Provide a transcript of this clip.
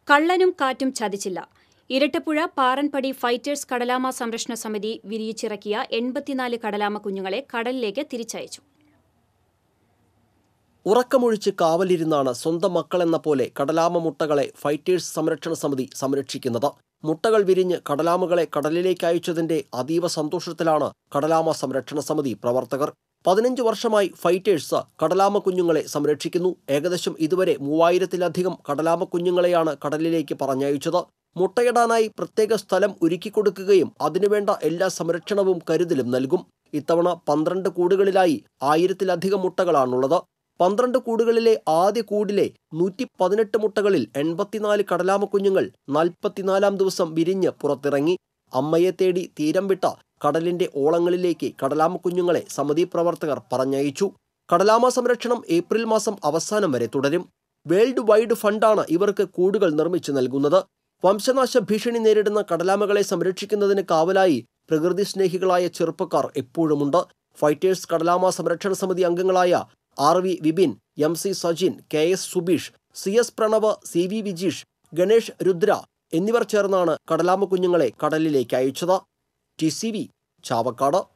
കള്ളനും കാറ്റും ചതിച്ചില്ല ഇരട്ടപ്പുഴ പാറൻപടി ഫൈറ്റേഴ്സ് കടലാമ സംരക്ഷണ സമിതി വിരിയിച്ചിറക്കിയ എൺപത്തിനാല് കടലാമ കുഞ്ഞുങ്ങളെ കടലിലേക്ക് തിരിച്ചയച്ചു ഉറക്കമൊഴിച്ച് കാവലിരുന്നാണ് സ്വന്തം മക്കളെന്ന പോലെ കടലാമ മുട്ടകളെ ഫൈറ്റേഴ്സ് സംരക്ഷണ സമിതി സംരക്ഷിക്കുന്നത് മുട്ടകൾ വിരിഞ്ഞ് കടലാമകളെ കടലിലേക്ക് അയച്ചതിന്റെ അതീവ സന്തോഷത്തിലാണ് കടലാമ സംരക്ഷണ സമിതി പ്രവർത്തകർ പതിനഞ്ച് വർഷമായി ഫൈറ്റേഴ്സ് കടലാമ കുഞ്ഞുങ്ങളെ സംരക്ഷിക്കുന്നു ഏകദേശം ഇതുവരെ മൂവായിരത്തിലധികം കടലാമ കുഞ്ഞുങ്ങളെയാണ് കടലിലേക്ക് പറഞ്ഞയച്ചത് മുട്ടയിടാനായി പ്രത്യേക സ്ഥലം ഒരുക്കിക്കൊടുക്കുകയും അതിനുവേണ്ട എല്ലാ സംരക്ഷണവും കരുതലും നൽകും ഇത്തവണ പന്ത്രണ്ട് കൂടുകളിലായി ആയിരത്തിലധികം മുട്ടകളാണുള്ളത് പന്ത്രണ്ട് കൂടുകളിലെ ആദ്യ കൂടിലെ നൂറ്റി പതിനെട്ട് മുട്ടകളിൽ എൺപത്തിനാല് കടലാമ കുഞ്ഞുങ്ങൾ നാൽപ്പത്തിനാലാം ദിവസം വിരിഞ്ഞ് പുറത്തിറങ്ങി അമ്മയെ തേടി തീരം വിട്ട കടലിന്റെ ഓളങ്ങളിലേക്ക് കടലാമ കുഞ്ഞുങ്ങളെ സമിതി പ്രവർത്തകർ പറഞ്ഞയച്ചു കടലാമ സംരക്ഷണം ഏപ്രിൽ മാസം അവസാനം വരെ തുടരും വേൾഡ് വൈഡ് ഫണ്ടാണ് ഇവർക്ക് കൂടുകൾ നിർമ്മിച്ചു നൽകുന്നത് വംശനാശ ഭീഷണി നേരിടുന്ന കടലാമകളെ സംരക്ഷിക്കുന്നതിന് കാവലായി പ്രകൃതി സ്നേഹികളായ ചെറുപ്പക്കാർ എപ്പോഴുമുണ്ട് ഫൈറ്റേഴ്സ് കടലാമ സംരക്ഷണ സമിതി അംഗങ്ങളായ R V Vipin M C Sajin K S Subeesh C S Pranav C V Vijeesh Ganesh Rudra എന്നിവർ ചേർന്നാണ് കടലാമ കുഞ്ഞുങ്ങളെ കടലിലേക്ക് അയച്ചത് ടി സി വി ചാവക്കാട്